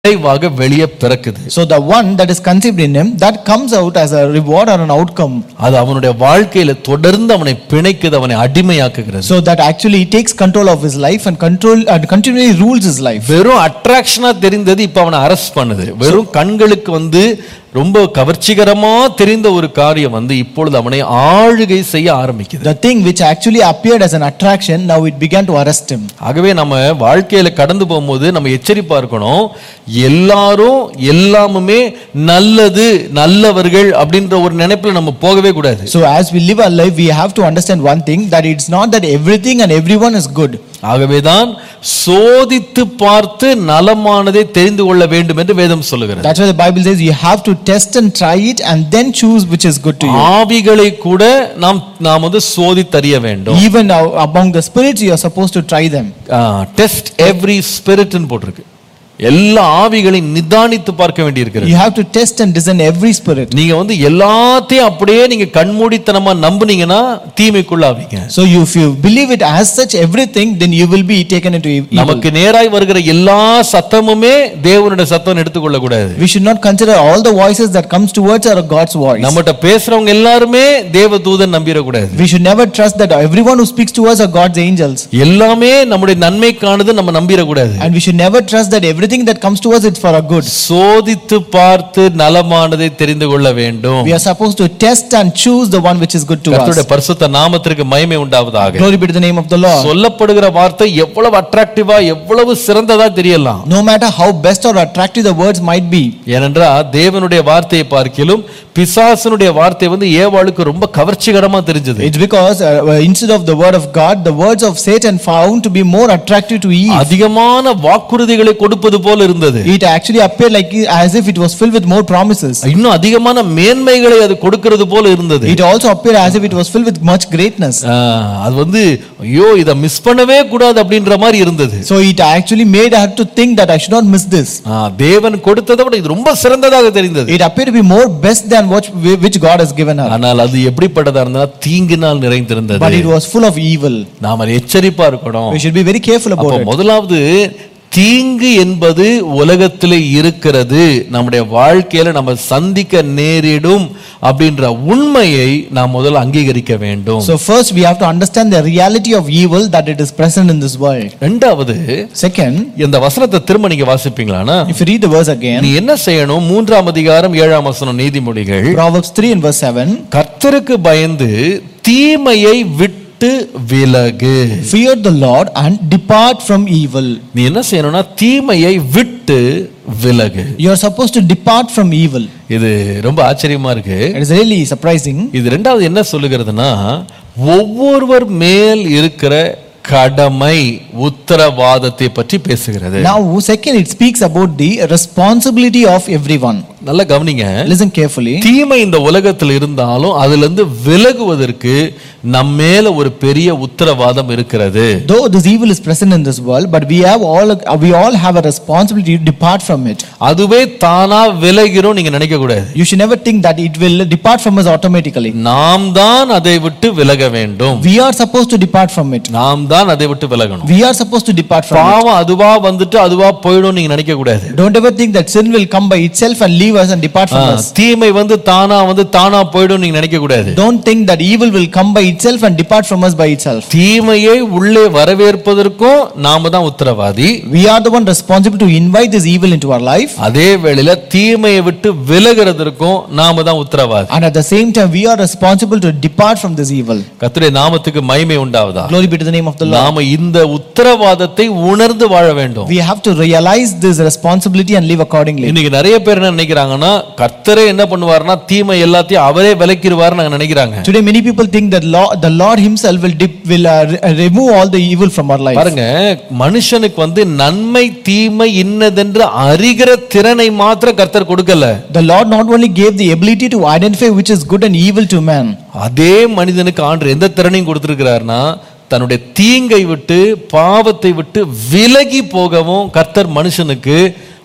விளைவாக வெளியே பிறக்குது So the one that is conceived in him, that comes out as a reward or an outcome. அது அவனுடைய வாழ்க்கையில தொடர்ந்து அவனை பிணைக்குது அவனை அடிமையாக்குகிறது So that actually takes control of his life and control and continually rules his life. வெறும் அட்ராக்ஷனா தெரிந்தது இப்ப அவனை அரெஸ்ட் பண்ணுது வெறும் கண்களுக்கு வந்து ரொம்ப கவர்ச்சிகரமா தெரிந்த ஒரு காரியம் வந்து இப்பொழுது அவனை ஆளுகை செய்ய ஆரம்பிக்குது The thing which actually appeared as an attraction, now it began to arrest him. ஆகவே நம்ம வாழ்க்கையில கடந்து போகும்போது நம்ம எச்சரிப்பா இருக்கணும் எல்லாரும் எல்லாமுமே நல்லது நல்லவர்கள் அப்படின்ற ஒரு நினைப்புல நம்ம போகவே கூடாது So as we live our life, we have to understand one thing that it's not that everything and everyone is good. ஆகவேதான் சோதித்து பார்த்து நலமானதை தெரிந்து கொள்ள வேண்டும் என்று வேதம் சொல்லுகிறது That's why the Bible says you have to test and try it and then choose which is good to you. ஆவிகளை கூட நாம் நாம் வந்து சோதித்தறிய வேண்டும் Even now, among the spirits, you are supposed to try them. Test every ஸ்பிரிட்னு போட்டிருக்கு எல்லா ஆவிகளையும் நிதானித்து பார்க்க வேண்டியிருக்கிறது You have to test and discern every spirit. நீங்க வந்து எல்லாத்தையும் அப்படியே நீங்க கண்மூடித்தனமா நம்புனீங்கன்னா தீமைக்குள்ளாவீங்க So you, if you believe it as such, everything, then you will be taken into evil. நமக்கு நேராய் வருகிற எல்லா சத்தமுமே தேவனுடைய சத்தம் எடுத்துக்கொள்ள கூடாது We should not consider all the voices that comes towards are God's voice. நம்மகிட்ட பேசுறவங்க எல்லாருமே தேவ தூதன் நம்பிடக்கூடாது We should never trust that everyone who speaks to us are God's angels. எல்லாமே நம்முடைய நன்மைக்கானது நம்ம நம்பிடக்கூடாது And we should never trust that everything that comes to us is for our good. சோதித்து பார்த்து நலமானதை தெரிந்து கொள்ள வேண்டும் We are supposed to test and choose the one which is good to கர்த்தருடைய us. பரிசுத்த நாமத்திற்கு மகிமை உண்டாவதாக Glory be to the name of the Lord. சொல்லப்படுகிற வார்த்தை எவ்வளவு அட்ராக்டிவா எவ்வளவு சிறந்ததா தெரியலாம் No matter how best or attractive the words might be, ஏனென்றால் தேவனுடைய வார்த்தையை பார்க்கிலும் பிசாசனுடைய வார்த்தை வந்து ஏவாளுக்கு ரொம்ப கவர்ச்சிகரமா தெரிஞ்சது it's because uh, instead of the word of God, the words of Satan found to be more attractive to Eve. அதிகமான வாக்குறுதிகளை கொடுப்பது போல இருந்தது It actually appeared like as if it was filled with more promises. இன்னும் அதிகமான மேன்மைகளை அது கொடுக்கிறது போல இருந்தது It also appeared as if it was filled with much greatness. ஆ, அது வந்து ஐயோ இதை மிஸ் பண்ணவே கூடாது அப்படின்ற மாதிரி இருந்தது So it actually made her to think that I should not miss this. ஆ, தேவன் கொடுத்ததை விட இது ரொம்ப சிறந்ததாக தெரிந்தது It appeared to be more best than what which God has given her. ஆனால் அது எப்படிப்பட்டதா இருந்தா தீங்கினால் But நிறைந்திருந்தது it was full of evil. நாம எச்சரிப்பா இருக்கணும் We should be very careful அப்போ about it. முதலாவது தீங்கு என்பது உலகத்தில் இருக்கிறது நம்முடைய வாழ்க்கையில நம்ம சந்திக்க நேரிடும் அப்படின்ற உண்மையை நாம் முதல்ல அங்கீகரிக்க வேண்டும் So first we have to understand the reality of evil that it is present in this world. ரெண்டாவது Second, இந்த வசனத்தை திரும்ப நீங்க வாசிப்பீங்களானா if you read the verse again, நீ என்ன செய்யணும் மூன்றாம் அதிகாரம் ஏழாம் வசனம் நீதிமொழிகள் Proverbs 3 and verse 7, கர்த்தருக்கு பயந்து தீமையை விட்டு விலகு fear the Lord and depart from evil. நீ என்ன செய்யணும்னா தீமையை விட்டு விலகு You are supposed to depart from evil. இது ரொம்ப ஆச்சரியமா இருக்கு It is really surprising. இது ரெண்டாவது என்ன சொல்லுகிறதுனா ஒவ்வொருவர் மேல் இருக்கிற கடமை உத்தரவாதத்தை பற்றி பேசுகிறது Now, second, it speaks about the responsibility of everyone. நல்லா கவனிங்க Listen carefully. தீமை இந்த உலகத்தில் இருந்தாலும் அதுல இருந்து விலகுவதற்கு நம்ம மேல ஒரு பெரிய உத்தரவாதம் இருக்கிறது Though this evil is present in this world, but we have all we all have a responsibility to depart from it. அதுவே தானா விலகிறோம் நீங்க நினைக்க கூடாது You should never think that it will depart from us automatically. நாம் தான் அதை விட்டு விலக வேண்டும் We are supposed to depart from it. நாம் தான் அதை விட்டு விலகணும் We are supposed to depart from it. பாவம் அதுவா வந்துட்டு அதுவா போயிடும் நீங்க நினைக்க கூடாது Don't ever think that sin will come by itself and leave us and depart from ah, us. தீமை வந்து தானா வந்து தானா போயிடும் நீங்க நினைக்க கூடாது Don't think that evil will come by itself and depart from us by itself. தீமையை உள்ளே வரவேற்பதற்கும் நாம தான் உத்தரவாதி We are the one responsible to invite this evil into our life. அதே வேளையில தீமையை விட்டு விலகிறதற்கும் நாம தான் உத்தரவாதி And at the same time, we are responsible to depart from this evil. கர்த்தருடைய நாமத்துக்கு மகிமை உண்டாவதா Glory be to the name of the Lord. நாம இந்த உத்தரவாதத்தை உணர்ந்து வாழ வேண்டும் We have to realize this responsibility and live accordingly. இன்னைக்கு நிறைய பேர் என்ன நினைக்கிறாங்கன்னா கர்த்தரே என்ன பண்ணுவாருன்னா தீமை எல்லாத்தையும் அவரே விலக்கிடுவாரு நாங்க நினைக்கிறாங்க Today, many people think that Lord, the Lord Himself will, dip, will uh, re- uh, remove all the evil from our life. பாருங்க மனுஷனுக்கு வந்து நன்மை தீமை இன்னதென்று அறிகிற திறனை மாத்திரம் கர்த்தர் கொடுக்கல The Lord not only gave the ability to identify which is good and evil to man, அதே மனிதனுக்கு ஆண்டு எந்த திறனையும் கொடுத்திருக்கிறாருன்னா தன்னுடைய தீங்கை விட்டு பாவத்தை விட்டு விலகி போகவும் கர்த்தர் மனுஷனுக்கு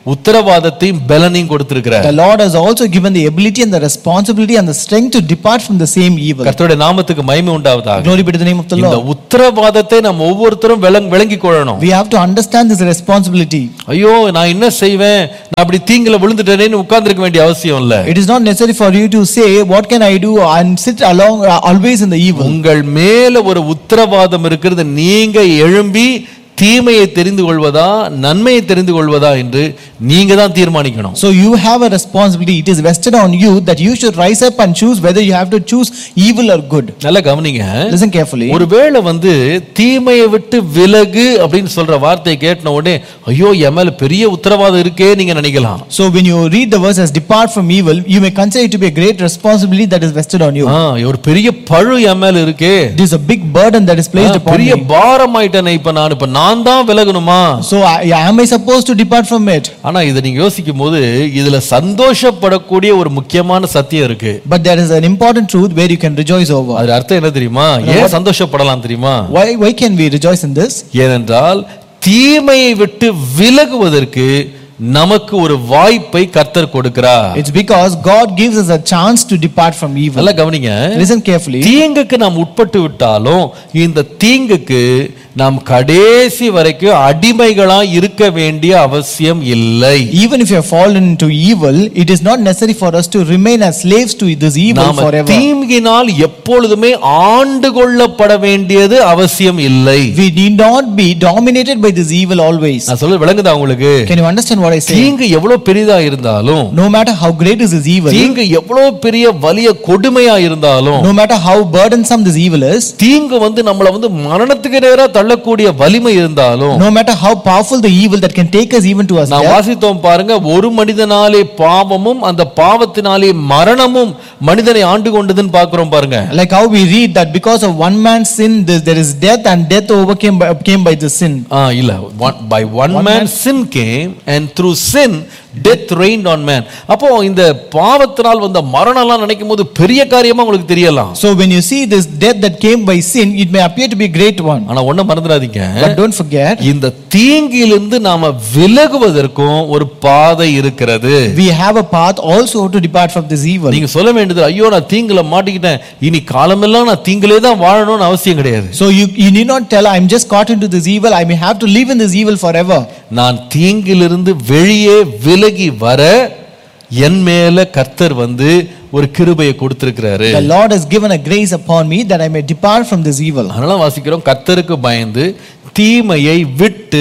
உத்தரவாதத்தையும் பலனையும் கொடுத்திருக்கிறார் The Lord has also given the ability and the responsibility and the strength to depart from the same evil. கர்த்தருடைய நாமத்துக்கு மகிமை உண்டாவதாக Glory be to the name of the இந்த Lord. உத்தரவாதத்தை நம்ம ஒவ்வொருத்தரும் விளங் விளங்கிக் கொள்ளணும் We have to understand this responsibility. ஐயோ நான் என்ன செய்வேன் நான் அப்படி தீங்குல விழுந்துட்டேனேன்னு உட்கார்ந்திருக்க வேண்டிய அவசியம் இல்ல It is not necessary for you to say, What can I do? and sit along uh, always in the evil. உங்கள் மேல ஒரு உத்தரவாதம் இருக்கிறது நீங்க எழும்பி தீமையை தெரிந்து கொள்வதா நன்மையை தெரிந்து கொள்வதா என்று நீங்க தான் தீர்மானிக்கணும் So you have a responsibility. It is vested on you that you should rise up and choose whether you have to choose evil or good. நல்லா கவனிங்க Listen carefully. ஒருவேளை வந்து தீமையை விட்டு விலகு அப்படின்னு சொல்ற வார்த்தையை கேட்டின உடனே ஐயோ என் மேல பெரிய உத்தரவாதம் இருக்கே நீங்க நினைக்கலாம் So when you read the verse as depart from evil, you may consider it to be a great responsibility that is vested on you. ஆ, ஒரு பெரிய பழு என் மேல இருக்கே It is a big burden that is placed ah, upon பெரிய me. பாரம் ஆயிட்டேனே இப்ப நான் இப்ப நான் தான் விலகணுமா So I, am I supposed to depart from it? ஆனா இதை நீங்க யோசிக்கும் போது இதுல சந்தோஷப்படக்கூடிய ஒரு முக்கியமான சத்தியம் இருக்கு But there is an important truth where you can rejoice over. அது அர்த்தம் என்ன தெரியுமா ஏன் சந்தோஷப்படலாம் தெரியுமா Why, why can we rejoice in this? ஏனென்றால் தீமையை விட்டு விலகுவதற்கு நமக்கு ஒரு வாய்ப்பை கர்த்தர் கொடுக்கிறார் It's because God gives us a chance to depart from evil. நல்லா கவனிங்க Listen carefully. தீங்குக்கு நாம் உட்பட்டு விட்டாலும் இந்த தீங்குக்கு நாம் கடைசி வரைக்கும் அடிமைகளா இருக்க வேண்டிய அவசியம் இல்லை Even if you have fallen into evil, it is not necessary for us to remain as slaves to this evil நாம forever. தீங்கினால் எப்பொழுதுமே ஆண்டு கொள்ளப்பட வேண்டியது அவசியம் இல்லை We need not be dominated by this evil always. நான் சொல்ல விளங்குதா உங்களுக்கு Can you understand what I say? தீங்கு எவ்வளவு பெரிதா இருந்தாலும் No matter how great is this evil, தீங்கு எவ்வளவு பெரிய வலிய கொடுமையா இருந்தாலும் no matter how burdensome this evil is, தீங்கு வந்து நம்மள வந்து மரணத்துக்கு நேரா தள்ளக்கூடிய வலிமை இருந்தாலும் no matter how powerful the evil that can take us even to us நான் death, வாசித்தோம் பாருங்க ஒரு மனிதனாலே பாவமும் அந்த பாவத்தினாலே மரணமும் மனிதனை ஆண்டு கொண்டதுன்னு பார்க்கிறோம் பாருங்க like how we read that because of one man's sin, there there is death, and death overcame by, came by the sin. ஆ இல்ல by one man sin came and through sin death reigned on man அப்போ இந்த பாவத்தினால் வந்த மரணம்லாம் நினைக்கும் போது பெரிய காரியமா உங்களுக்கு தெரியலாம் So when you see this death that came by sin, it may appear to be a great one. ஆனா ஒண்ணு மறந்துடாதீங்க But don't forget, இந்த தீங்கிலிருந்து நாம விலகுவதற்கும் ஒரு பாதை இருக்கிறது we have a path also to depart from this evil. நீங்க சொல்ல வேண்டியது ஐயோ நான் தீங்குல மாட்டிக்கிட்டேன் இனி காலமெல்லாம் நான் தீங்கிலே தான் வாழணும்னு அவசியம் கிடையாது So you, you need not tell, I'm just caught into this evil, I may have to live in this evil forever. நான் தீங்கிலிருந்து வெளியே விலகி வர என் மேல கர்த்தர் வந்து ஒரு கிருபையை கொடுத்திருக்கிறாரு The Lord has given a grace upon me that I may depart from this evil. அதனால வாசிக்கிறோம் கர்த்தருக்கு பயந்து தீமையை விட்டு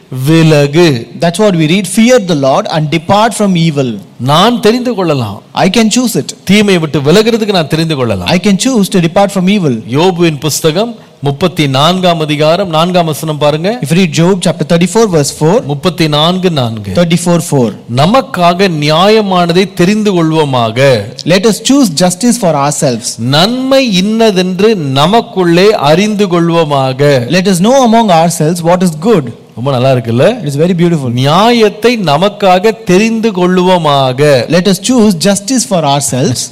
விலகு That's what we read. Fear the Lord and depart from evil. நான் தெரிந்து கொள்ளலாம் I can choose it. தீமையை விட்டு விலகிறதுக்கு நான் தெரிந்து கொள்ளலாம் I can choose to depart from evil. யோபுவின் புஸ்தகம் முப்பத்தி நான்காம் அதிகாரம் நான்காம் வசனம் பாருங்க If you read Job chapter 34, verse 4, முப்பத்தி நான்கு நான்கு 34 4. நமக்காக நியாயமானதை தெரிந்து கொள்வோமாக Let us choose justice for ourselves. நன்மை இன்னதென்று நமக்குள்ளே அறிந்து கொள்வோமாக Let us know among ourselves what is good. ரொம்ப நல்லா இருக்குல்ல It is very beautiful. நியாயத்தை நமக்காக தெரிந்து கொள்ளுவோமாக Let us choose justice for ourselves.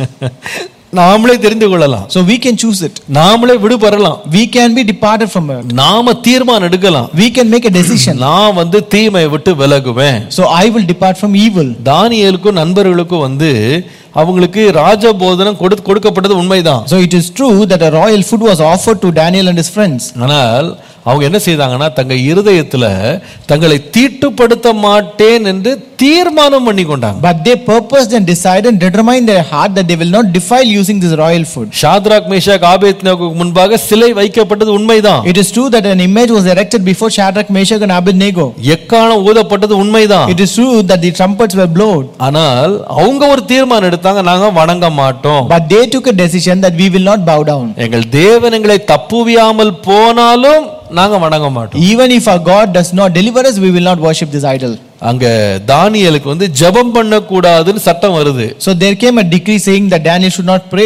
நாமளே தெரிந்து கொள்ளலாம் so we can choose it. நாமளே விடுபெறலாம் We can be departed from it. நாம தீர்மானம் எடுக்கலாம் We can make a decision. நான் வந்து தீமையை விட்டு விலகுவேன் So I will depart from evil. தானியேலுக்கும் நண்பர்களுக்கும் வந்து அவங்களுக்கு ராஜபோதனம் கொடு கொடுக்கப்பட்டது உண்மைதான் So it is true that a royal food was offered to Daniel and his friends. ஆனால் அவங்க என்ன செய்தாங்கன்னா தங்க இருதயத்துல தங்களை தீட்டுப்படுத்த மாட்டேன் என்று தீர்மானம் பண்ணி கொண்டாங்க But they purposed and decided and determined in their heart that they will not defile using this royal food. Shadrach Meshach ஆபேத்நேகோவுக்கு முன்பாக சிலை வைக்கப்பட்டது உண்மைதான் It is true that an image was erected before Shadrach, Meshach and Abednego. எக்காலம் ஊதப்பட்டது உண்மைதான் It is true that the trumpets were blown. ஆனால் அவங்க ஒரு தீர்மானம் எடுத்தாங்க நாங்க வணங்க மாட்டோம் But they took a decision that we will not bow down. எங்கள் தேவன் எங்களை தப்புவியாமல் போனாலும் நாங்க வணங்க மாட்டோம் Even if our God does not deliver us, we will not worship this idol. அங்க தானியலுக்கு வந்து ஜெபம் பண்ணக்கூடாதுன்னு சட்டம் வருது So there came a decree saying that Daniel should not pray.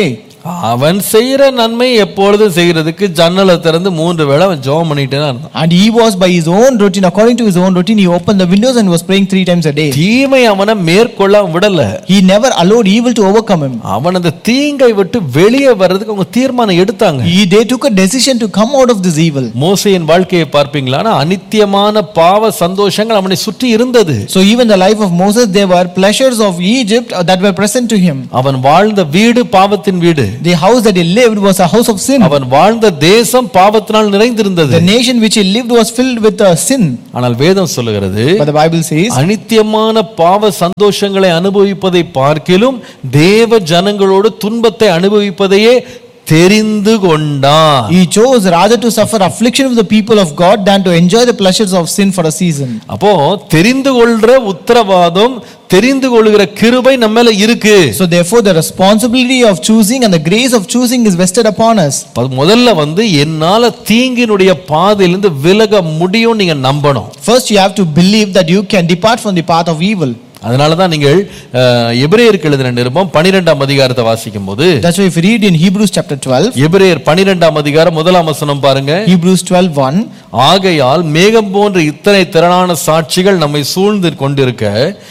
அவன் செய்யற நன்மை எப்பொழுதும் செய்யறதுக்கு ஜன்னலை திறந்து மூன்று வேளை அவன் ஜெபம் பண்ணிட்டே தான் இருந்தான் And he was by his own routine, according to his own routine, he opened the windows and was praying three times a day. தீமை அவனை மேற்கொள்ள அவன் விடல He never allowed evil to overcome him. அவன் அந்த தீங்கை விட்டு வெளியே வர்றதுக்கு அவங்க தீர்மானம் எடுத்தாங்க He, they took a decision to come out of this evil. மோசையின் வாழ்க்கையை பார்ப்பீங்களா ஆனா அனித்தியமான பாவ சந்தோஷங்கள் அவனை சுற்றி இருந்தது So even the life of Moses, there were pleasures of Egypt uh, that were present to him. அவன் வாழ்ந்த வீடு பாவத்தின் வீடு The house that he lived was a house of sin. அவன் வாழ்ந்த தேசம் பாவத்தினால் நிறைந்திருந்தது The nation which he lived was filled with uh, sin. ஆனால் வேதம் சொல்லுகிறது But the Bible says, அனித்தியமான பாவ சந்தோஷங்களை அனுபவிப்பதை பார்க்கிலும் தேவ ஜனங்களோடு துன்பத்தை அனுபவிப்பதையே தெரிந்து கொண்டான் he chose rather to suffer affliction with the people of God than to enjoy the pleasures of sin for a season. அப்போ தெரிந்து கொள்ற உத்தரவாதம் தெரிந்து கொள்கிற கிருபை நம்ம மேல இருக்கு So therefore, the responsibility of choosing and the grace of choosing is vested upon us. அது முதல்ல வந்து என்னால தீங்கினுடைய பாதையிலிருந்து விலக முடியும் நீங்க நம்பணும் First, you have to believe that you can depart from the path of evil. அதனால தான் நீங்கள் அஹ், எபிரேயருக்கு எழுதின நிருபம் பனிரெண்டாம் அதிகாரத்தை வாசிக்கும் போது That's why if you read in Hebrews chapter 12, எபிரேயர் பனிரெண்டாம் அதிகாரம் முதலாம் வசனம் பாருங்க Hebrews 12 1, ஆகையால் மேகம் போன்ற இத்தனை திரளான சாட்சிகள் நம்மை சூழ்ந்து கொண்டிருக்க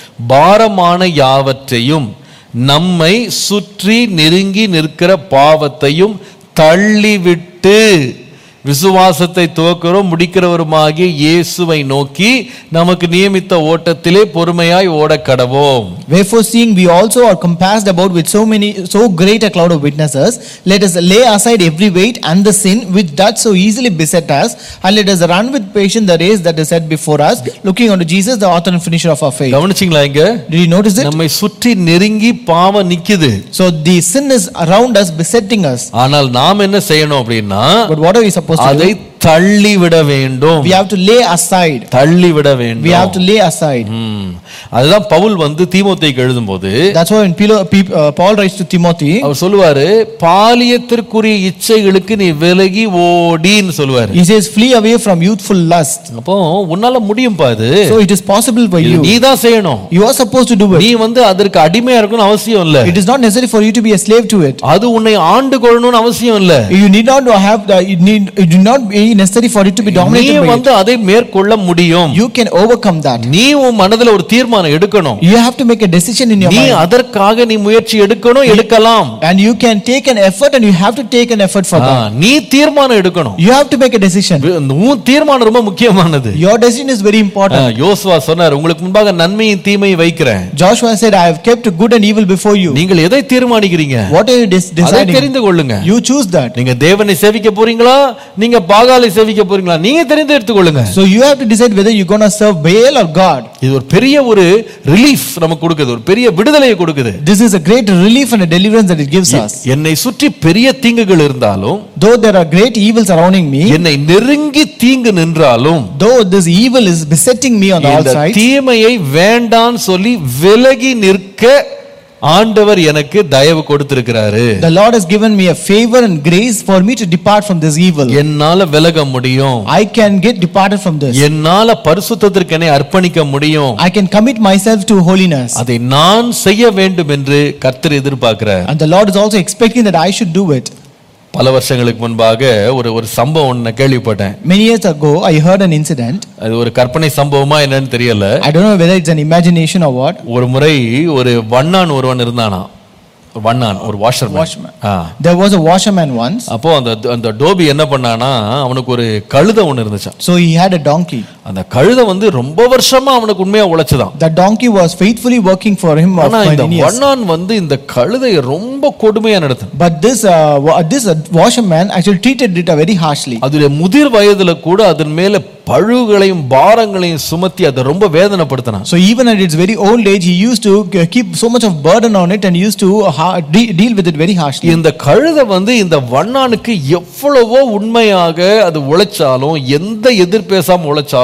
பாரமான யாவற்றையும் நம்மை சுற்றி நெருங்கி நிற்கிற பாவத்தையும் தள்ளிவிட்டு விசுவாசத்தை துவக்கிறோம் முடிக்கிறவருமாகிய இயேசுவை நோக்கி நமக்கு நியமித்த ஓட்டத்திலே பொறுமையாய் ஓடக் கடவோம் Wherefore, seeing we also are compassed about with so many, so great a cloud of witnesses, let us lay aside every weight and the sin which doth so easily beset us, and let us run with patience the race that is set before us, looking unto Jesus, the author and finisher of our faith. கவனிச்சிங்களா இங்க Did you notice it? நம்மை சுற்றி நெருங்கி பாவம் நிக்குது So the sin is around us, besetting us. ஆனால் நாம் என்ன செய்யணும் அப்படின்னா But what are we supposed to அதை do? தள்ளிவிட வேண்டும் We have to lay aside. தள்ளிவிட We have வேண்டும் to lay aside. ம். அதுதான் பவுல் வந்து தீமோத்தேயுக்கு எழுதும்போது That's why when Pilo- Pe- uh, Paul writes to Timothy, அவர் சொல்லுவாரு பாலியத்திற்குரிய இச்சைகளுக்கு நீ விலகி ஓடின்னு சொல்லுவாரு he says, Flee away from youthful lust. அப்போ உன்னால முடியும்பா அது So it is possible for இது you. நீ தான் செய்யணும் You are supposed to do it. நீ வந்து அதற்கு அடிமையா இருக்கணும்னு அவசியம் இல்ல It is not necessary for you to be a slave to it. அது உன்னை ஆண்டு கொள்ளணும்னு அவசியம் இல்ல You need not to have the, it need it do not be necessary for it to be நீ dominated by it. வந்து அதை மேற்கொள்ள முடியும் You can overcome that. நீ உன் மனதுல ஒரு தீர்மானம் எடுக்கணும் You have to make a decision in your நீ mind. அதற்காக நீ முயற்சி எடுக்கணும் எடுக்கலாம் And you can take an effort and you have to take an effort for ah, that. நீ தீர்மானம் எடுக்கணும் You have to make a decision. இந்த உன் தீர்மானம் ரொம்ப முக்கியமானது Your decision is very ah, important. யோசுவா சொன்னார் உங்களுக்கு முன்பாக நன்மையும் தீமையும் வைக்கிறேன் Joshua said, I have kept good and evil before you. நீங்கள் எதை தீர்மானிக்கிறீங்க What are you des- அதை deciding? தெரிந்து கொள்ளுங்க You choose that. நீங்க தேவனை சேவிக்க போறீங்களா நீங்க பாகாலை சேவிக்க போறீங்களா நீங்க தெரிந்து எடுத்துக்கொள்ளுங்க So you have to decide whether you're going to serve Baal or God. இது ஒரு பெரிய ஒரு ரிலீஃப் நமக்கு கொடுக்குது ஒரு பெரிய விடுதலையை கொடுக்குது This is a great relief and a deliverance that it gives us. என்னை சுற்றி பெரிய தீங்குகள் இருந்தாலும் Though there are great evils surrounding me, என்னை நெருங்கி தீங்கு நின்றாலும் though this evil is besetting me on all இந்த sides, தீமையை வேண்டான்னு சொல்லி விலகி நிற்க ஆண்டவர் எனக்கு தயவு கொடுத்திருக்கிறாரு the Lord has given me a favor and grace for me to depart from this evil. என்னால விலக முடியும் I can get departed from this. என்னால பரிசுத்தத்திற்கு என்னை அர்ப்பணிக்க முடியும் I can commit myself to holiness. அதை நான் செய்ய வேண்டும் என்று கர்த்தர் எதிர்பார்க்கிறார் And the Lord is also expecting that I should do it. பல வருஷங்களுக்கு முன்பாக ஒரு ஒரு சம்பவம் ஒன்று நான் கேள்விப்பட்டேன் Many years ago, I heard an incident. அது ஒரு கற்பனை சம்பவமா என்னன்னு தெரியல I don't know whether it's an imagination or what. ஒரு முறை ஒரு வண்ணான் ஒருவன் இருந்தானா ஒரு வண்ணான் ஒரு washer Watchman. There was a washerman once. அப்போ அந்த அந்த டோபி என்ன பண்ணானா அவனுக்கு ஒரு கழுதை ஒன்று இருந்துச்சான் So he had a donkey. அந்த கழுதை வந்து ரொம்ப வருஷமா அவனுக்கு உண்மையா உழைச்சுதான் The donkey was faithfully working for him for ஆனா இந்த many years. வண்ணான் வந்து இந்த கழுதையை ரொம்ப கொடுமையா நடத்தினான் But this uh, wa- this uh, washerman actually treated it uh, very harshly. அதுல முதிர் வயதுல கூட அதன் மேல பழுகளையும் பாரங்களையும் சுமத்தி அதை ரொம்ப வேதனைப்படுத்தினான் So even at its very old age, he used to uh, keep so much of burden on it and used to ha- de- deal with it very harshly. இந்த கழுதை வந்து இந்த வண்ணானுக்கு எவ்வளவோ உண்மையாக அது உழைச்சாலும் எந்த எதிர்பேசாம உழைச்சாலும்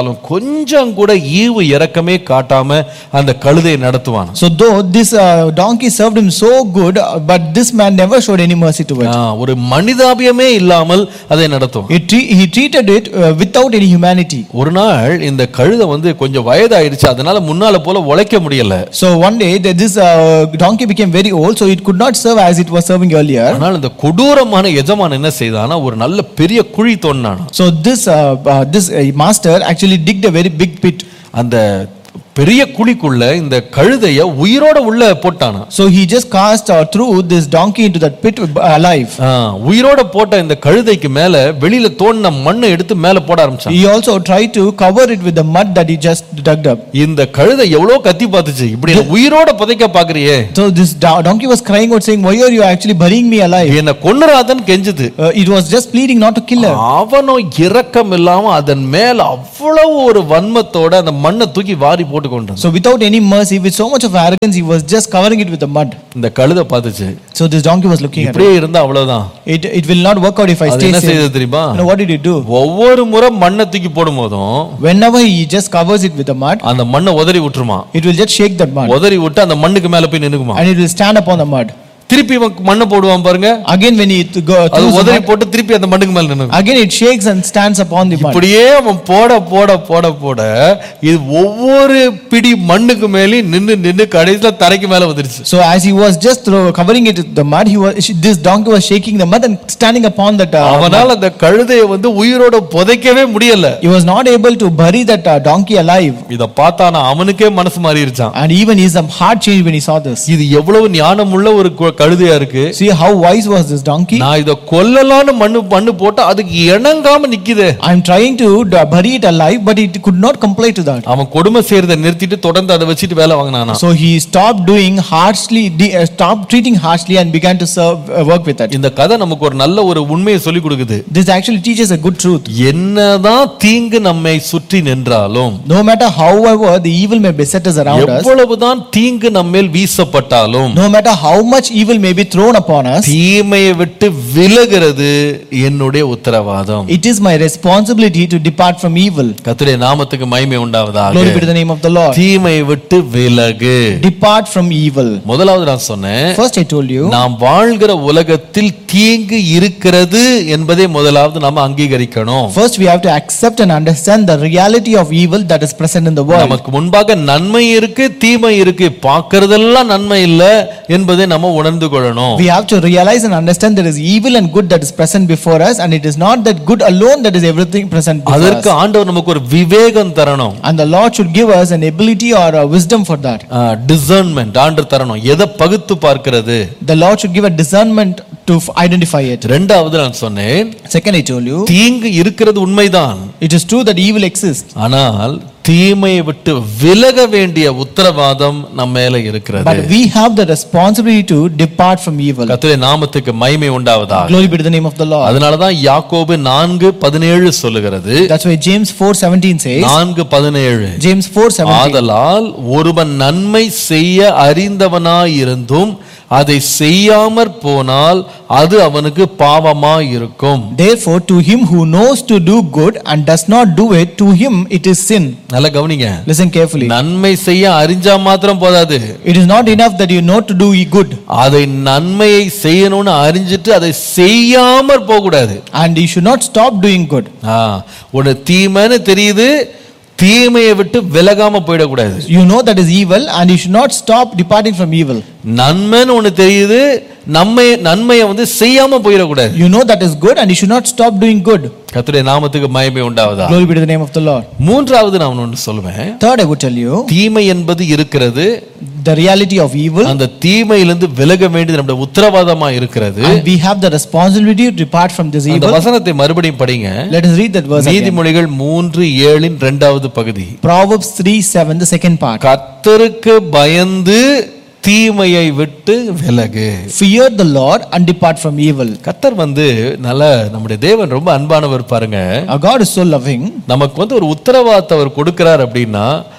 இருந்தாலும் கொஞ்சம் கூட ஈவு இறக்கமே காட்டாம அந்த கழுதையை நடத்துவான் So though this uh, donkey served him so good, uh, but this man never showed any mercy to it. ஆ, ஒரு மனிதாபியமே இல்லாமல் அதை நடத்துவான் He, tre- he treated it uh, without any humanity. ஒரு நாள் இந்த கழுதை வந்து கொஞ்சம் வயதாயிடுச்சு அதனால முன்னால போல உழைக்க முடியல So one day the- this uh, donkey became very old, so it could not serve as it was serving earlier. ஆனால் இந்த கொடூரமான எஜமான் என்ன செய்தானா ஒரு நல்ல பெரிய குழி தோண்டினான் So this uh, uh, this uh, master actually digged a very big pit. அந்த பெரிய குழிக்குள்ள இந்த கழுதைய உயிரோட உள்ள போட்டானா So he just cast uh, threw this donkey into that pit uh, alive. ஆ, உயிரோட போட்ட இந்த கழுதைக்கு மேல வெளியில தோண்டின மண்ணை எடுத்து மேல போட ஆரம்பிச்சான் He also tried to cover it with the mud that he just dug up. இந்த கழுதை எவ்வளவு கத்தி பார்த்துச்சு இப்படி என்னை உயிரோட புதைக்க பாக்குறியே So this do- donkey was crying out saying, why are you actually burying me alive? என்ன கொன்னுறாதன்னு கெஞ்சுது Uh, it was just pleading not to kill her. அவனும் இரக்கம் இல்லாம அதன் மேல அவ்வளவு ஒரு வன்மத்தோட அந்த மண்ணை தூக்கி வாரி போட்டு கொண்டான் So without any mercy, with so much of arrogance, he was just covering it with the mud. இந்த கழுதை பார்த்துச்சு So this donkey was looking at it. இப்படியே இருந்தா அவ்வளவுதான் It, it will not work out if I அது stay என்ன safe. செய்யுது தெரியுமா You know, what did it do? ஒவ்வொரு முறை மண்ணை தூக்கி போடும் போதும் Whenever he just covers it with the mud, அந்த மண்ணை உதறி விட்டுருமா it will just shake that mud உதறி விட்டு அந்த மண்ணுக்கு மேல போய் நின்னுக்குமா and it will stand upon the mud. திருப்பி இவன் மண்ணை போடுவான் பாருங்க Again, when he th- go அது throws the உதறி mud, போட்டு திருப்பி அந்த மண்ணுக்கு மேல நின்னு again it shakes and stands upon the mud. இப்படியே அவன் போட போட போட போட இது ஒவ்வொரு பிடி மண்ணுக்கு மேலேயும் நின்னு நின்னு கடைசியில தரைக்கு மேல வந்துருச்சு So as he was just throw, covering it with the mud, he was this donkey was shaking the mud and standing upon that. Uh, mud. அவனால அந்த கழுதையை வந்து உயிரோட புதைக்கவே முடியல He was not able to bury that uh, donkey alive. இத பார்த்தானா அவனுக்கே மனசு மாறிடுச்சான் And even his um, heart changed when he saw this. இது எவ்வளவு ஞானமுள்ள ஒரு கு- கழுதையா இருக்கு See how wise was this donkey? நான் இத கொல்லலான்னு மண்ணு மண்ணு போட்டா அதுக்கு இணங்காம நிக்குதே I'm trying to d- bury it alive, but it could not comply to that. அவன் கொடுமை செய்யறதை நிறுத்திட்டு தொடர்ந்து அதை வச்சுட்டு வேலை வாங்கினானா So he stopped doing harshly, de- uh, stopped treating harshly, and began to serve, uh, work with it. இந்த கதை நமக்கு ஒரு நல்ல ஒரு உண்மையை சொல்லி கொடுக்குது This actually teaches a good truth. என்னதான் தீங்கு நம்மை சுற்றி நின்றாலும் No matter however the evil may beset us around us, எவ்வளவுதான் தீங்கு நம்மேல் வீசப்பட்டாலும் no matter how much evil may be thrown upon us, தீமையை விட்டு விலகிறது என்னுடைய உத்தரவாதம் it is my responsibility to depart from evil. கர்த்தருடைய நாமத்துக்கு மகிமை Glory be உண்டாவதாக to the name of the Lord. தீமையை விட்டு விலகு Depart from evil. முதலாவது நான் சொன்னேன் First, I told you, நாம் வாழ்கிற உலகத்தில் தீங்கு இருக்கிறது என்பதை முதலாவது நாம அங்கீகரிக்கணும் first we have to accept and understand the reality of evil that is present in the world. நமக்கு முன்பாக நன்மை இருக்கு தீமை இருக்கு பார்க்கறதெல்லாம் நன்மை இல்ல என்பதை நம்ம உணர்ந்து கொள்ளணும் We have to realize and understand there is evil and good that is present before us, and it is not that good alone that is everything present before அதற்கு us. ஆண்டவர் நமக்கு ஒரு விவேகம் தரணும் And the Lord should give us an ability or a wisdom for that. Discernment ஆண்டவர் தரணும் எதை பகுத்து பார்க்கிறது The Lord should give a discernment to f- identify it. ரெண்டாவது நான் சொன்னேன் Second, I told you, தீங்கு இருக்கிறது உண்மைதான் it is true that evil exists, ஆனால் தீமையை விட்டு விலக வேண்டிய உத்தரவாதம் நம்ம மேல இருக்கிறது but we have the responsibility to depart from evil. கர்த்தருடைய நாமத்துக்கு மகிமை உண்டாவதாக Glory be to the name of the Lord. அதனாலதான் யாக்கோபு நான்கு பதினேழு சொல்லுகிறது That's why James 4:17 says, நான்கு பதினேழு James 4:17. ஆதலால் ஒருவன் நன்மை செய்ய அறிந்தவனாயிருந்தும் அதை செய்யாமற் போனால் அது அவனுக்கு பாவமாய் இருக்கும் Therefore, to him who knows to do good and does not do it, to him it is sin. நல்லா கவனிங்க Listen carefully. நன்மை செய்ய அறிஞ்சா மாத்திரம் போதாது It is not enough that you know to do good, அதை நன்மையை செய்யணும்னு அறிஞ்சிட்டு அதை செய்யாமற் போக கூடாது and you should not stop doing good. ஆ, உன்னை தீமைன்னு தெரியுது தீமையை விட்டு விலகாம போயிடக்கூடாது You know that is evil, and you should not stop departing from evil. நன்மைன்னு ஒண்ணு தெரியுது நன்மை நன்மையை வந்து செய்யாம போயிடக்கூடாது You know that is good, and you should not stop doing good. கர்த்தருடைய நாமத்துக்கு மகிமை உண்டாவதா Glory be to the name of the Lord. மூன்றாவது நான் ஒன்று சொல்லுவேன் Third, I would tell you தீமை என்பது இருக்கிறது the reality of evil, அந்த தீமையிலிருந்து விலக வேண்டியது நம்முடைய உத்தரவாதமா இருக்கிறது and we have the responsibility to depart from this அந்த evil. வசனத்தை மறுபடியும் படிங்க Let us read that verse again. நீதிமொழிகள் மூன்று ஏழின் இரண்டாவது பகுதி Proverbs 3 7, the second part. கர்த்தருக்கு பயந்து தீமையை விட்டு விலகு Fear the Lord and depart from evil. கர்த்தர் வந்து நல்ல நம்முடைய தேவன் ரொம்ப அன்பானவர் பாருங்க Our God is so loving. நமக்கு வந்து ஒரு உத்தரவாதத்தை அவர் கொடுக்கிறார் அப்படின்னா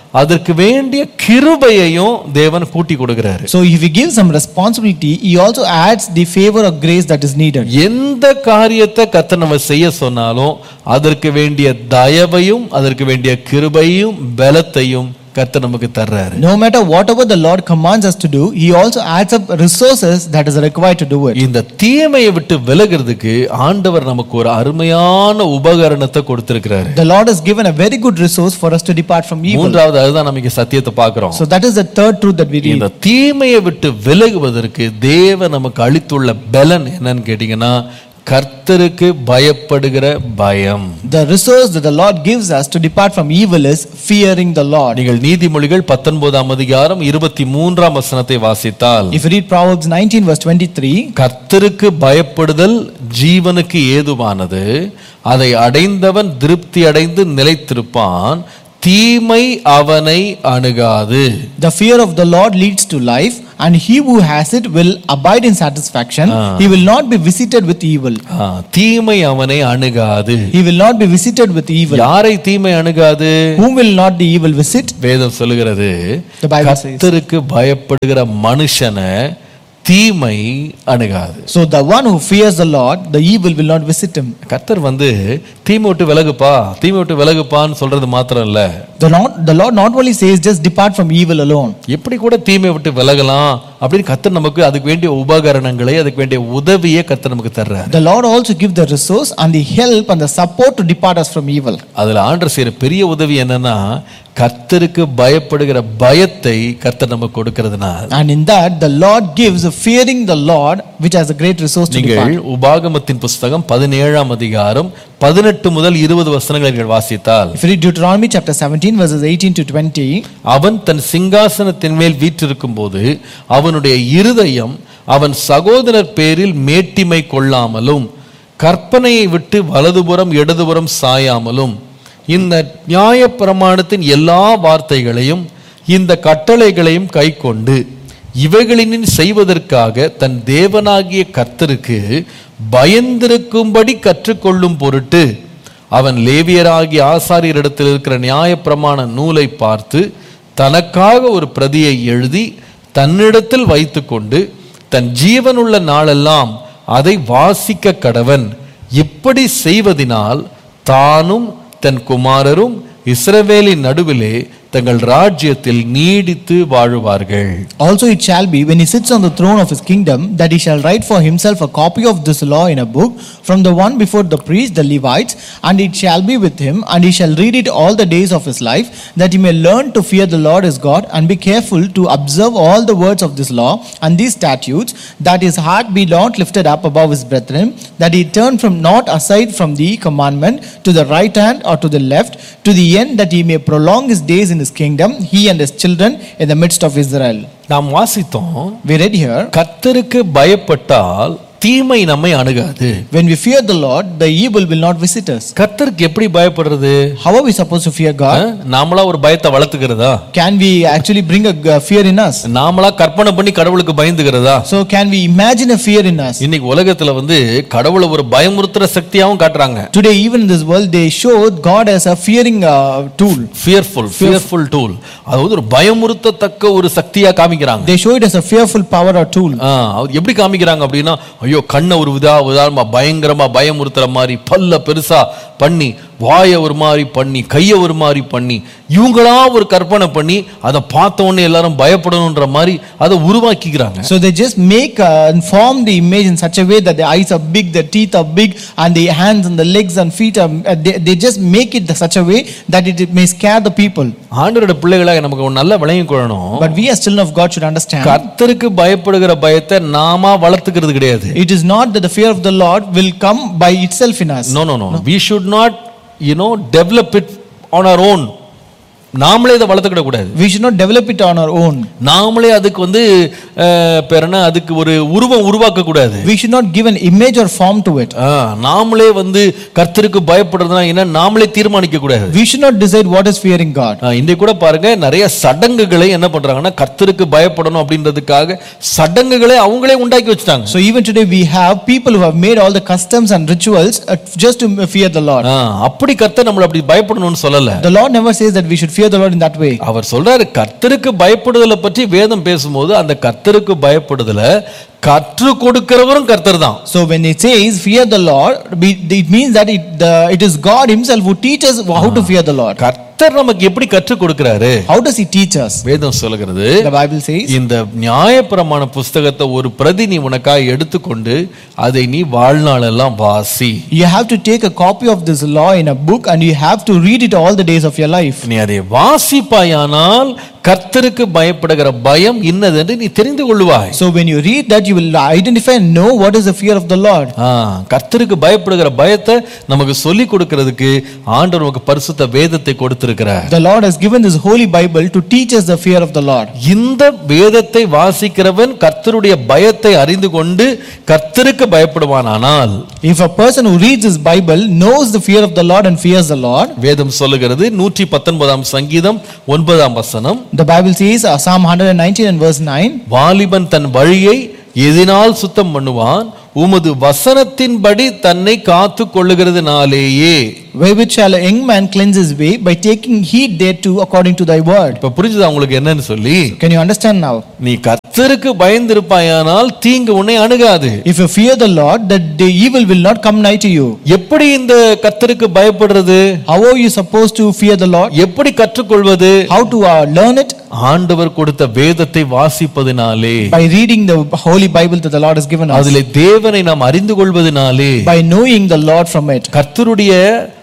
அதற்கு வேண்டிய கிருபையையும் தேவன் கூட்டி கொடுக்கிறாரு So if he gives some responsibility, he also adds the favor of grace that is needed. எந்த காரியத்தை கத்த நம்ம செய்ய சொன்னாலும் அதற்கு வேண்டிய தயவையும் அதற்கு வேண்டிய கிருபையும் பலத்தையும் கத்த நமக்கு தர்றாரு No matter whatever the Lord commands us to do, he also adds up resources that is required to do it. இந்த தீமையை விட்டு விலகிறதுக்கு ஆண்டவர் நமக்கு ஒரு அருமையான உபகரணத்தை கொடுத்திருக்கிறாரு The Lord has given a very good resource for us to depart from evil. மூன்றாவது அதுதான் நமக்கு சத்தியத்தை பார்க்கிறோம் So that is the third truth that we read. இந்த தீமையை விட்டு விலகுவதற்கு தேவன் நமக்கு அளித்துள்ள பலன் என்னன்னு கேட்டீங்கன்னா கர்த்தருக்கு பயப்படுகிற பயம் The resource that the Lord gives us to depart from evil is fearing the Lord. நீங்கள் நீதிமொழிகள் பத்தொன்பதாம் அதிகாரம் இருபத்தி மூன்றாம் வசனத்தை வாசித்தால் If you read Proverbs 19, verse 23, கர்த்தருக்கு பயப்படுதல் ஜீவனுக்கு ஏதுவானது அதை அடைந்தவன் திருப்தி அடைந்து நிலைத்திருப்பான் தீமை அவனை அணுகாது the fear of the Lord leads to life, and he who has it will abide in satisfaction. He will not be visited with evil. ஆ, தீமை அவனை அணுகாது He will not be visited with evil. யாரை தீமை அணுகாது Whom will not the evil visit? வேதம் சொல்லுகிறது The Bible says. கர்த்தருக்கு பயப்படுகிற மனுஷனை தீமை அணுகாது So the one who fears the Lord, the evil will not visit him. கர்த்தர் வந்து தீமை விட்டு விலகுப்பா தீமை விட்டு விலகுப்பான்னு சொல்றது மாத்திரம் இல்ல The Lord, the Lord not only says just depart from evil alone. எப்படி கூட தீமை விட்டு விலகலாம் அப்படின்னு கர்த்தர் நமக்கு அதுக்கு வேண்டிய உபகரணங்களை அதுக்கு வேண்டிய உதவியை கர்த்தர் நமக்கு தர்றார் The Lord also give the resource and the help and the support to depart us from evil. அதுல ஆண்டர் செய்யற பெரிய உதவி என்னன்னா கர்த்தருக்கு பயப்படுகிற பயத்தை கர்த்தர் நமக்கு கொடுக்கிறதுனால And in that, the Lord gives fearing the Lord, which has a great resource to நீங்கள் depart. உபாகமத்தின் புஸ்தகம் பதினேழாம் அதிகாரம் பதினெட்டு முதல் இருபது வசனங்களை நீங்கள் வாசித்தால் If you read Deuteronomy chapter 17, verses 18 to 20, அவன் தன் சிங்காசனத்தின் மேல் வீற்றிருக்கும் போது அவனுடைய இருதயம் அவன் சகோதரர் பேரில் மேட்டிமை கொள்ளாமலும் கற்பனையை விட்டு வலதுபுறம் இடதுபுறம் சாயாமலும் இந்த நியாயப்பிரமாணத்தின் எல்லா வார்த்தைகளையும் இந்த கட்டளைகளையும் கைக்கொண்டு இவைகளின் செய்வதற்காக தன் தேவனாகிய கர்த்தருக்கு பயந்திருக்கும்படி கற்றுக்கொள்ளும் பொருட்டு அவன் லேவியராகிய ஆசாரியரிடத்தில் இருக்கிற நியாயப்பிரமாண நூலை பார்த்து தனக்காக ஒரு பிரதியை எழுதி தன்னிடத்தில் வைத்துக்கொண்டு தன் ஜீவனுள்ள நாளெல்லாம் அதை வாசிக்க கடவன் இப்படி செய்வதினால் தானும் தன் குமாரரும் இஸ்ரவேலின் நடுவிலே தங்கள் ராஜ்யத்தில் நீடித்து வாழுவார்கள் Also it shall be, when he sits on the throne of his kingdom, that he shall write for himself a copy of this law in a book from the one before the priests, the Levites, and it shall be with him, and he shall read it all the days of his life, that he may learn to fear the Lord his God, and be careful to observe all the words of this law and these statutes, that his heart be not lifted up above his brethren, that he turn from not aside from the commandment to the right hand or to the left, to the end that he may prolong his days in his kingdom, he and his children in the midst of Israel. நாம் வாசித்தோம் We read here, கர்த்தருக்கு பயப்பட்டால் தீமை நம்மை அணுகாது when we fear the Lord, the evil will not visit us. கர்த்தருக்கு எப்படி பயப்படுறது How are we supposed to fear God? அஹ், நாமளா ஒரு பயத்தை வளர்த்துக்கிறதா Can we actually bring a uh, fear in us? நாமளா கற்பனை பண்ணி கடவுளுக்கு பயந்துக்கிறதா So, can we imagine a fear in us? இன்னைக்கு உலகத்துல வந்து கடவுளை ஒரு பயமுறுத்துற சக்தியாவும் காட்டுறாங்க Today, even in this world, they show God as a fearing uh, tool. Fearful fearful tool அது வந்து ஒரு பயமுறுத்தத்தக்க ஒரு சக்தியா காமிக்கிறாங்க They show it as a fearful power or tool. ஆ, அவர் எப்படி காமிக்கிறாங்க அப்படின்னா ஐயோ கண்ணை ஒரு விதா உதாரணமா பயங்கரமா பயமுறுத்துற மாதிரி பல்ல பெருசா பண்ணி வாயை ஒரு மாதிரி பண்ணி கையை ஒரு மாதிரி பண்ணி இவங்களா ஒரு கற்பனை பண்ணி அதை பார்த்த உடனே எல்லாரும் பயப்படணுன்ற மாதிரி அதை உருவாக்கிக்கிறாங்க So they just make uh, and form the image in such a way that the eyes are big, the teeth are big, and the hands and the legs and feet are. Uh, they, they just make it such a way that it, it may scare the people. ஆண்டவரோட பிள்ளைகளாக நமக்கு ஒரு நல்ல விளங்கி கொள்ளணும் But we as children of God should understand. கர்த்தருக்கு பயப்படுகிற பயத்தை நாம வளர்த்துக்கிறது கிடையாது It is not that the fear of the Lord will come by itself in us. No no no we should not you know develop it on our own நாமளே இதை வளர்த்துக்கிட கூடாது We should not develop it on our own. நாமளே அதுக்கு வந்து அஹ், பேர் என்ன அதுக்கு ஒரு உருவம் உருவாக்க கூடாது We should not give an image or form to it. ஆ, நாமளே வந்து கர்த்தருக்கு பயப்படுறதுனா என்ன நாமளே தீர்மானிக்க கூடாது We should not decide what is fearing God. ஆ, இன்றைக்கு கூட பாருங்க நிறைய சடங்குகளை என்ன பண்றாங்கன்னா கர்த்தருக்கு பயப்படணும் அப்படின்றதுக்காக சடங்குகளை அவங்களே உண்டாக்கி வச்சுட்டாங்க So even today we have people who have made all the customs and rituals uh, just to fear the Lord. ஆ, அப்படி கர்த்தர் நம்மளை அப்படி பயப்படணும்னு சொல்லல The Lord never says that we should fear fear the Lord in that way. அவர் சொல்றாரு கர்த்தருக்கு பயப்படுதலை பற்றி வேதம் பேசும்போது அந்த கர்த்தருக்கு பயப்படுதல கற்று கொடுக்கிறவரும் கர்த்தர் தான் So when it says fear the Lord, be- it means that it, the, it is God Himself who teaches how to fear the Lord. கர்த்தர் நமக்கு எப்படி கற்றுக் கொடுக்கிறாரு How does He teach us? வேதம் சொல்லுகிறது The Bible says, இந்த நியாயப்பிரமாண புஸ்தகத்தை ஒரு பிரதி நீ உனக்காக எடுத்துக்கொண்டு அதை நீ வாழ்நாளெல்லாம் வாசி you have to take a copy of this law in a book and you have to read it all the days of your life. நீ அதை வாசிப்பாயானால் கர்த்தருக்கு பயப்படுகிற பயம் இன்னதென்று நீ தெரிந்து கொள்வாய் So when you read that, you will identify and know what is the fear of the Lord. ஆ, கர்த்தருக்கு பயப்படுகிற பயத்தை நமக்கு சொல்லி கொடுக்கிறதுக்கு ஆண்டவர் நமக்கு பரிசுத்த வேதத்தை கொடுத்திருக்கிறார் The Lord has given this holy Bible to teach us the fear of the Lord. இந்த வேதத்தை வாசிக்கிறவன் கர்த்தருடைய பயத்தை அறிந்து கொண்டு கர்த்தருக்கு பயப்படுவானானால் If a person who reads this Bible knows the fear of the Lord and fears the Lord, வேதம் சொல்லுகிறது நூற்றி பத்தொன்பதாம் சங்கீதம் ஒன்பதாம் வசனம் the Bible says, uh, Psalm 119 and verse 9, வாலிபன் தன் வழியை எதினால் சுத்தம் பண்ணுவான் உமது வசனத்தின்படி தன்னை காத்து கொள்ளுகிறதுனாலேயே Wherewith shall a young man cleanse his way by taking heed thereto according to thy word. இப்ப புரிஞ்சுதா உங்களுக்கு என்னன்னு சொல்லி Can you understand now? நீ கர்த்தருக்கு பயந்திருப்பாயானால் தீங்கு உன்னை அணுகாது If you fear the Lord, that the evil will not come nigh to you. எப்படி இந்த கர்த்தருக்கு பயப்படுறது How are you supposed to fear the Lord? எப்படி கற்றுக்கொள்வது How to uh, learn it? ஆண்டவர் கொடுத்த வேதத்தை வாசிப்பதினாலே By reading the holy Bible that the Lord has given us. அதிலே தேவனை நாம் அறிந்து கொள்வதினாலே By knowing the Lord from it. கர்த்தருடைய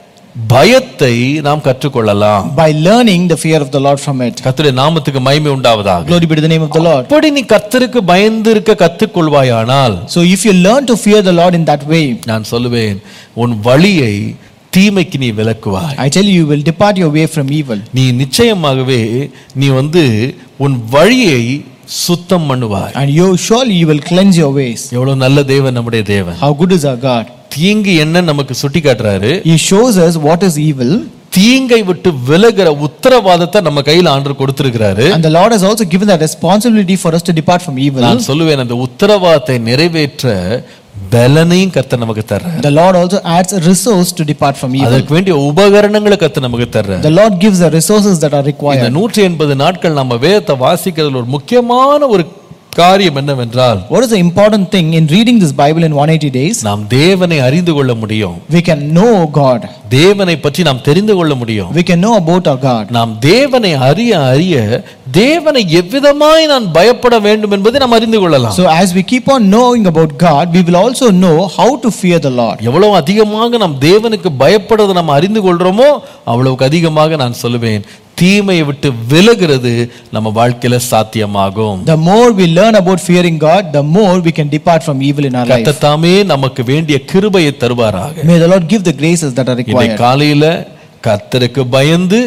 பயத்தை நாம் கற்றுக்கொள்ளலாம் By learning the fear of the Lord from it. கர்த்தருடைய நாமத்துக்கு மகிமை உண்டாவதாக Glory be to the name of the Lord. அப்படி நீ கர்த்தருக்கு பயந்து இருக்க கற்றுக்கொள்வாயானால் So if you learn to fear the Lord in that way, நான் சொல்லுவேன் உன் வழியை தீமைக்கு நீ விலக்குவாய் I tell you, you will depart your way from evil. நீ நிச்சயமாகவே நீ வந்து உன் வழியை சுத்தம் பண்ணுவாய் And you surely you will cleanse your ways. எவ்வளவு நல்ல தேவன் நம்முடைய தேவன் How good is our God? தீங்கு என்ன நமக்கு சுட்டி காட்டுறாரு He shows us what is evil, தீங்கை விட்டு விலகிற உத்தரவாதத்தை நம்ம கையில் ஆண்டு கொடுத்திருக்கிறாரு and the Lord has also given the responsibility for us to depart from evil. நான் சொல்லுவேன் அந்த உத்தரவாதத்தை நிறைவேற்ற பலனையும் கத்த நமக்கு தர்ற The Lord also adds a resource to depart from evil. அதற்கு வேண்டிய உபகரணங்களை கத்த நமக்கு தர்ற The Lord gives the resources that are இந்த required. நூற்றி எண்பது நாட்கள் நம்ம வேதத்தை வாசிக்கிறதுல ஒரு முக்கியமான ஒரு காரியம் என்னவென்றால் What is the important thing in reading this Bible in 180 days? நாம் தேவனை அறிந்து கொள்ள முடியும் We can know God. தேவனை பற்றி நாம் தெரிந்து கொள்ள முடியும் We can know about our God. நாம் தேவனை அறிய அறிய தேவனை எவ்விதமாய் நான் பயப்பட வேண்டும் என்பதை நாம் அறிந்து கொள்ளலாம் So as we keep on knowing about God, we will also know how to fear the Lord. எவ்வளவு அதிகமாக நாம் தேவனுக்கு பயப்படுறதை நாம் அறிந்து கொள்றோமோ அவ்வளவுக்கு அதிகமாக நான் சொல்லுவேன் தீமையை விட்டு விலகிறது நம்ம வாழ்க்கையில சாத்தியமாகும் The more we learn about fearing God, the more we can depart from evil in our life. கத்தத்தாமே நமக்கு வேண்டிய கிருபையை தருவாராக May the Lord give the graces that are இன்னைக்கு required. காலையில கர்த்தருக்கு பயந்து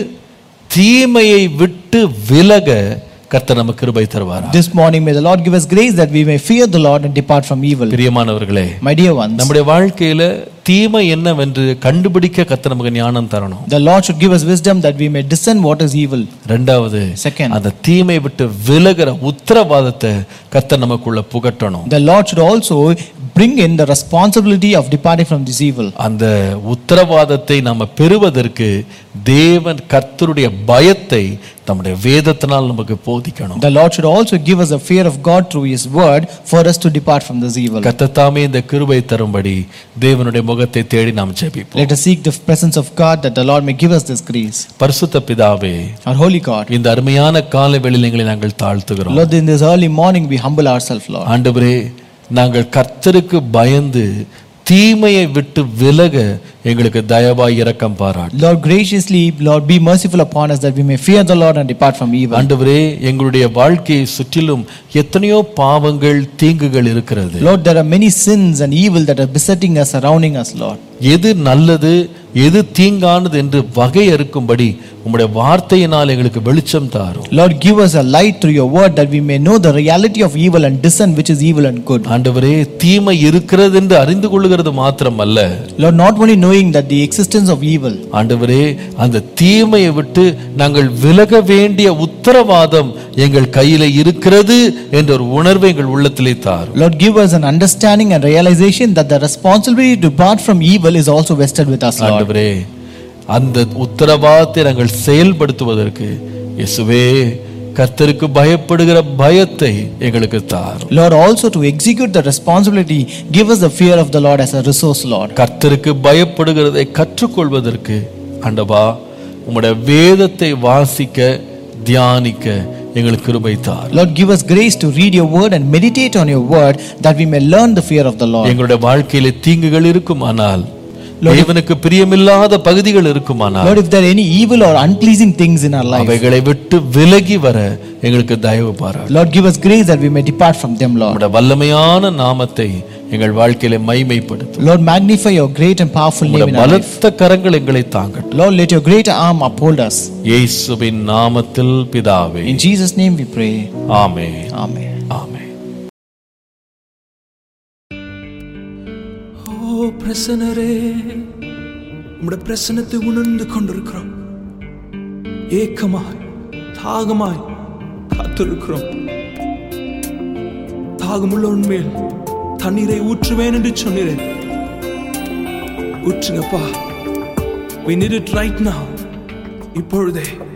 தீமையை விட்டு விலக கர்த்தர் நமக்கு கிருபை தருவாரா This morning, may the Lord give us grace that we may fear the Lord and depart from evil. பிரியமானவர்களே My dear ones, நம்முடைய வாழ்க்கையில தீமை என்னவென்று கண்டுபிடிக்க கர்த்தர் நமக்கு ஞானம் தரணும் the Lord should give us wisdom that we may discern what is evil. ரெண்டாவது Second, அந்த தீமை விட்டு விலகிற உத்தரவாதத்தை கர்த்தர் நமக்குள்ள புகட்டணும் the Lord should also bring in the responsibility of departing from this evil. அந்த உத்தரவாதத்தை நாம பெறுவதற்கு தேவன் கர்த்தருடைய பயத்தை நம்முடைய வேதத்தினால் நமக்கு போதிக்கணும் The Lord should also give us a fear of God through His word for us to depart from this evil. கர்த்தத்தாமே இந்த கிருபை தரும்படி தேவனுடைய முகத்தை தேடி நாம் ஜெபிப்போம் Let us seek the presence of God that the Lord may give us this grace. பரிசுத்த பிதாவே Our holy God, இந்த அருமையான காலை வெளியில் எங்களை நாங்கள் தாழ்த்துகிறோம் Lord, in this early morning we humble ourselves, Lord. ஆண்டவரே நாங்கள் கர்த்தருக்கு பயந்து தீமையை விட்டு விலக எங்களுக்கு தயவாய் இரக்கம் பாராட்டு Lord, graciously, Lord, be merciful upon us that we may fear the Lord and depart from evil. ஆண்டவரே எங்களுடைய வாழ்க்கையை சுற்றிலும் எத்தனையோ பாவங்கள் தீங்குகள் இருக்கிறது Lord, there are many sins and evil that are besetting us, surrounding us, Lord. எது நல்லது எது தீங்கானது என்று வகையறுக்கும்படி உம்முடைய வார்த்தையினால் எங்களுக்கு வெளிச்சம் தாரும் Lord, give us a light through your word that we may know the reality of evil and discern which is evil and good. ஆண்டவரே தீமை இருக்கிறது என்று அறிந்து கொள்ளுகிறது மாத்திரமல்ல Lord, not only knowing that the existence of evil, ஆண்டவரே அந்த தீமையை விட்டு நாங்கள் விலக வேண்டிய உத்தரவாதம் எங்கள் கையில இருக்கிறது என்ற ஒரு உணர்வை எங்கள் உள்ளத்திலே தாரும் Lord, give us an understanding and realization that the responsibility to depart from evil is also vested with us, Lord. ஆண்டவரே அந்த உத்தரவாதத்தை நாங்கள் செயல்படுத்துவதற்கு இயேசுவே கர்த்தருக்கு பயப்படுகிற பயத்தை எங்களுக்கு தார் Lord, also to execute the responsibility, give us the fear of the Lord as a resource, Lord. கர்த்தருக்கு பயப்படுகிறதை கற்றுக்கொள்வதற்கு ஆண்டவா உம்முடைய வேதத்தை வாசிக்க தியானிக்க எங்களுக்கு கிருபை தார் Lord, give us grace to read your word and meditate on your word that we may learn the fear of the Lord. எங்களுடைய வாழ்க்கையில தீங்குகள் இருக்குமானால் தேவனுக்கு பிரியமில்லாத பகுதிகள் இருக்குமானால் Lord, if there are any evil or unpleasing things in our life, அவைகளை விட்டு விலகி வர எங்களுக்கு தயவு பாராட்டு Lord, give us grace that we may depart from them, Lord. உம்முடைய வல்லமையான நாமத்தை எங்கள் வாழ்க்கையில மைமைப்படுத்தும் Lord, magnify your great and powerful name உம்முடைய in our life. பலத்த கரங்கள் எங்களை தாங்கட்டும் Lord, let your great arm uphold us. இயேசுவின் நாமத்தில் பிதாவே In Jesus' name we pray. ஆமே Amen. ஆமே ஓ பிரசனரே உம்முடைய பிரசனத்தை உணர்ந்து கொண்டிருக்கிறோம் ஏக்கமாய் தாகமாய் காத்திருக்கிறோம் தாகமுள்ள உண்மையில் தண்ணீரை ஊற்றுவேன் என்று சொன்னீரேன் ஊற்றுங்கப்பா we need it right now இப்பொழுதே